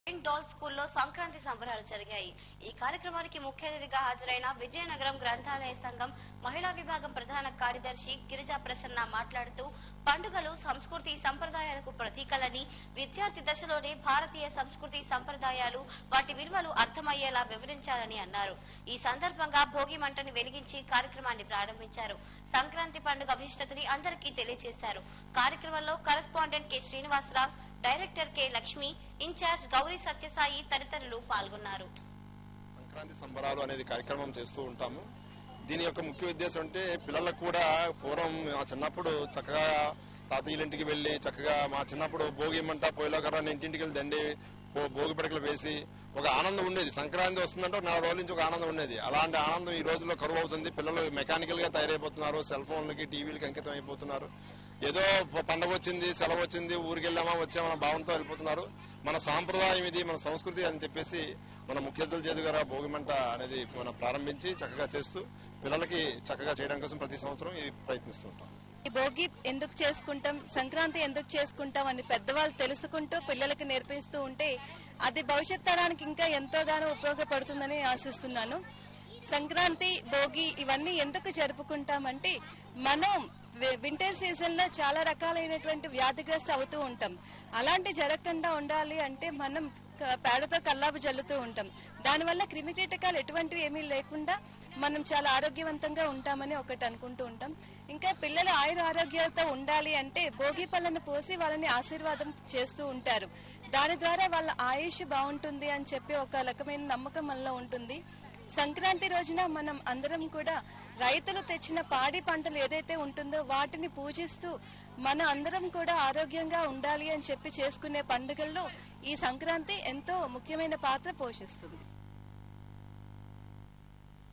pink doll స్కూల్లో సంక్రాంతి సంబరాలు జరిగాయి ఈ కార్యక్రమానికి ముఖ్య అతిథిగా హాజరైన విజయనగరం గ్రంథాలయ సంఘం మహిళా విభాగం ప్రధాన కార్యదర్శి గిరిజా ప్రసన్న మాట్లాడుతూ పండుగలు సంస్కృతి సంప్రదాయాలకు ప్రతీకలని విద్యార్థి దశలోనే భారతీయ సంస్కృతి సంప్రదాయాలు వాటి విలువలు అర్థమయ్యేలా వివరించాలని అన్నారు ఈ సందర్భంగా భోగి మంటని వెలిగించి కార్యక్రమాన్ని ప్రారంభించారు సంక్రాంతి పండుగ విశిష్టతని అందరికీ తెలియజేశారు కార్యక్రమంలో correspondent K Srinivasa Rao director K Lakshmi incharge Gowri Satya Sai తదితరులు పాల్గొన్నారు సంక్రాంతి సంబరాలు అనేది కార్యక్రమం చేస్తూ ఉంటాము దీని యొక్క ముఖ్య ఉద్దేశం అంటే పిల్లలకు కూడా పూర్వం మా చిన్నప్పుడు చక్కగా తాతయ్యల ఇంటికి వెళ్ళి చక్కగా మా చిన్నప్పుడు భోగి మంట పొయ్యిలోకరాన్ని ఇంటింటికి వెళ్ళి దండి భో- భోగి పిడకలు వేసి ఒక ఆనందం ఉండేది సంక్రాంతి వస్తుందంటే ఒక నెల రోజుల నుంచి ఒక ఆనందం ఉండేది అలాంటి ఆనందం ఈ రోజుల్లో కరువు అవుతుంది పిల్లలు మెకానికల్ గా తయారైపోతున్నారు సెల్ ఫోన్లకి టీవీలకి అంకితం అయిపోతున్నారు ఏదో ప- పండగ వచ్చింది సెలవు వచ్చింది ఊరికి వెళ్ళామా వచ్చామన్న భావంతో వెళ్ళిపోతున్నారు మన సాంప్రదాయం ఇది మన సంస్కృతి అని చెప్పేసి మన ముఖ్య అతిథుల చేతి గారు భోగి మంట అనేది మనం ప్రారంభించి చక్కగా చేస్తూ పిల్లలకి చక్కగా చేయడం కోసం ప్రతి సంవత్సరం ఇది ప్రయత్నిస్తుంటాం ఈ భోగి ఎందుకు చేసుకుంటాం సంక్రాంతి ఎందుకు చేసుకుంటాం అని పెద్దవాళ్ళు తెలుసుకుంటూ పిల్లలకి నేర్పిస్తూ ఉంటే అది భవిష్యత్ తరానికి ఇంకా ఎంతోగానో ఉపయోగపడుతుందని ఆశిస్తున్నాను సంక్రాంతి భోగి ఇవన్నీ ఎందుకు జరుపుకుంటామంటే మనం వి- వింటర్ సీజన్లో చాలా రకాలైనటువంటి వ్యాధిగ్రస్త అవుతూ ఉంటాం అలాంటి జరగకుండా ఉండాలి అంటే మనం క- పేడతో కల్లాపు జల్లుతూ ఉంటాం దానివల్ల క్రిమికీటకాలు ఎటువంటివి ఏమీ లేకుండా మనం చాలా ఆరోగ్యవంతంగా ఉంటామని ఒకటి అనుకుంటూ ఉంటాం ఇంకా పిల్లలు ఆయుర ఆరోగ్యాలతో ఉండాలి అంటే భోగి పళ్ళను పోసి వాళ్ళని ఆశీర్వాదం చేస్తూ ఉంటారు దాని ద్వారా వాళ్ళ ఆయుష్ బాగుంటుంది అని చెప్పి ఒక రకమైన నమ్మకం మనలో ఉంటుంది సంక్రాంతి రోజున మనం అందరం కూడా రైతులు తెచ్చిన పాడి పంటలు ఏదైతే ఉంటుందో వాటిని పూజిస్తూ మన అందరం కూడా ఆరోగ్యంగా ఉండాలి అని చెప్పి చేసుకునే పండుగల్లో ఈ సంక్రాంతి ఎంతో ముఖ్యమైన పాత్ర పోషిస్తుంది